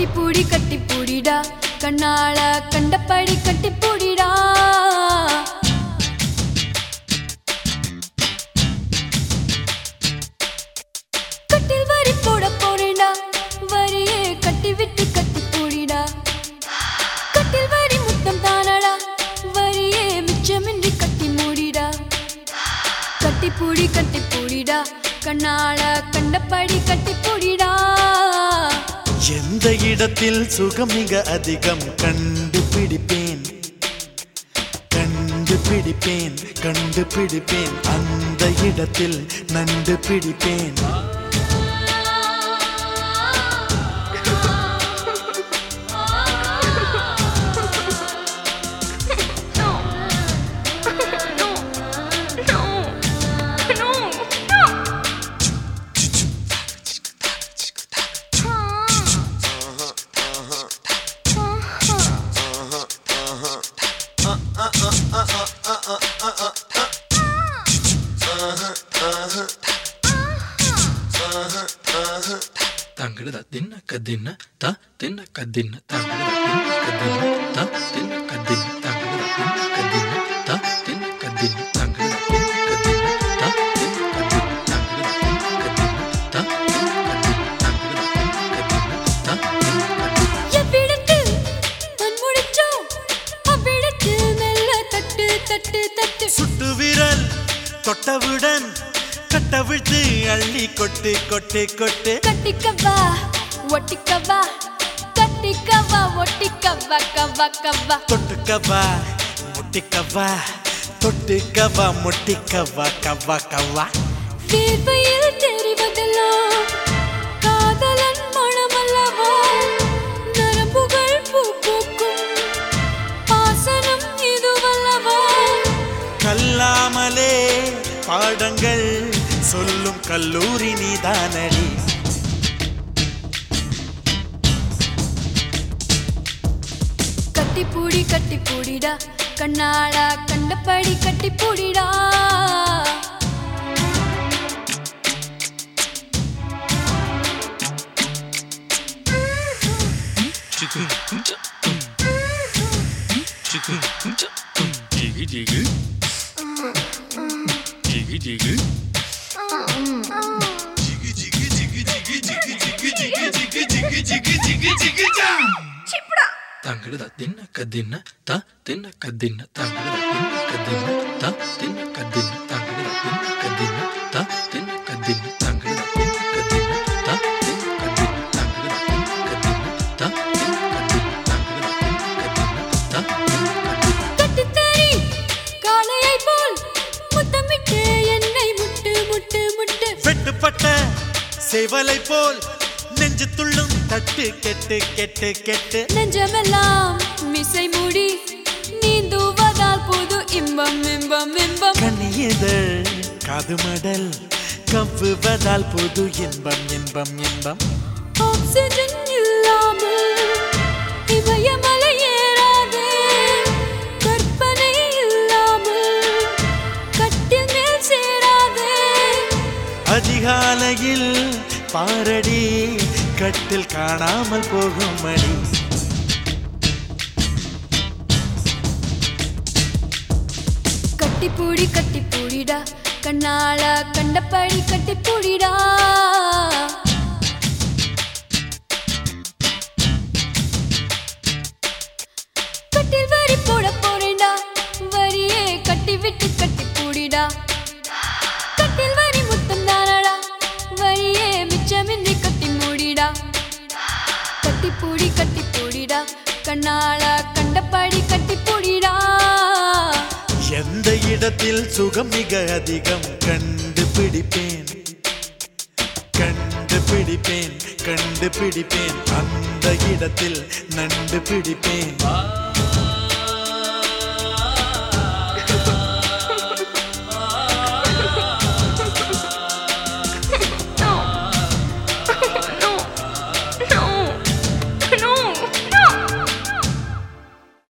கட்டிப்பூடி கட்டிப்பூடிடா கண்ணால கண்டபடி கட்டிப்பூடிடா கட்டில் வரி போட போறேன்டா வரியே கட்டி விட்டு கட்டி போடிடா கட்டில் வரி முத்தம் தானடா வரியே மிச்சமின்றி கட்டி மூடிடா கட்டி பூடி கட்டி பூடிடா கண்ணால கண்டபடி கட்டி பூடிடா எந்த இடத்தில் சுகம் மிக அதிகம் கண்டுபிடிப்பேன் கண்டுபிடிப்பேன் கண்டுபிடிப்பேன் அந்த இடத்தில் நண்டு பிடிப்பேன் ತಂಗಡದ ದಿನ ಕದ್ದಿನ ತ ತಿನ್ನ ಕದ್ದಿನ ತಂಗಡದ ದಿನ ಕದ್ದಿನ ತ ತಿನ್ನ ಕದ್ದಿನ ತಂಗಡದ ದಿನ ಕದ್ದಿನ ತ ತಿನ್ನ ಕದ್ದಿನ ತಂಗಡದ ದಿನ ಕದ್ದಿನ ತ ತಿನ್ನ ಕದ್ದಿನ ತಂಗಡದ ದಿನ ಕದ್ದಿನ ತ ತಿನ್ನ ಕದ್ದಿನ ತಂಗಡದ ದಿನ ಕದ್ದಿನ ತ ತಿನ್ನ ಕದ್ದಿನ எவ்விடத்தில் மண்முடிச்சோ அவ்விடத்தில் மெல்ல தட்டு தட்டு தட்டு சுட்டு விரல் தொட்டவுடன் கட்டவிழ்த்து அள்ளி கொட்டு கொட்டு கொட்டு கட்டிக்கவா ஒட்டிக்கவா கட்டிக்கவா ஒட்டிக்கவா கவா கவா தொட்டுக்கவா முட்டிக்கவா தொட்டுக்கவா முட்டிக்கவா கவா கவா வேர்வையில் தெரிவதெல்லாம் காதலன் மனமல்லவா நரம்புகள் பூ பூக்கும் பாசனம் இதுவல்லவா கல்லாமலே பாடங்கள் சொல்லும் கல்லூரி நீதானடி கட்டிப்பூடி கட்டிப்பூடிடா கண்ணாளா கண்டபடி கட்டிப்பூடிடா 지금 hunja 지금 hunja 지기 지기 지기 지기 ತಂಗಡದ ದಿನ ಕದ್ದಿನ ತ ತಿನ್ನ ಕದ್ದಿನ ತಂಗಡದ ದಿನ ಕದ್ದಿನ ತ ತಿನ್ನ ಕದ್ದಿನ ತಂಗಡದ ದಿನ ಕದ್ದಿನ ತ ತಿನ್ನ ಕದ್ದಿನ ತಂಗಡದ ದಿನ ಕದ್ದಿನ ತ ತಿನ್ನ ಕದ್ದಿನ ತಂಗಡದ ದಿನ ಕದ್ದಿನ ತ ತಿನ್ನ ಕದ್ದಿನ ತಂಗಡದ ದಿನ ಕದ್ದಿನ ತ ತಿನ್ನ ಕದ್ದಿನ கட்டுத்தறி காளையை போல் முத்தமிட்டு என்னை முட்டு முட்டு முட்டு வெட்டுப்பட்ட சேவலை போல் நெஞ்சு துள்ளும் தட்டு கெட்டு கெட்டு கெட்டு நெஞ்சமெல்லாம் மிசை மூடி நீந்துவதால் புது இன்பம் இன்பம் இன்பம் கண்ணியதழ் காது மடல் கவ்வுவதால் புது இன்பம் இன்பம் இன்பம் ஆக்சிஜன் இல்லாமல் இமயமலை ஏறாதே கற்பனை இல்லாமல் கட்டில் மேல் சேராதே அதிகாலையில் பாரடி கட்டில் காணாமல் போகும் மணி கட்டிப்பூடி கட்டிப்பூடிடா கண்ணால கண்டபடி கட்டிப்பூடிடா கட்டில் வரி போட போறேன்டா வரியே கட்டி விட்டு கட்டி பூடிடா கட்டில் வரி முத்தம் தானடா வரியே மிச்சமின்றி கட்டி மூடிடா கட்டி பூடி கட்டி பூடிடா கண்ணால கண்டபடி கட்டி பூடிடா எந்த இடத்தில் சுகம் மிக அதிகம் கண்டுபிடிப்பேன் கண்டுபிடிப்பேன் கண்டுபிடிப்பேன் அந்த இடத்தில் நண்டு பிடிப்பேன்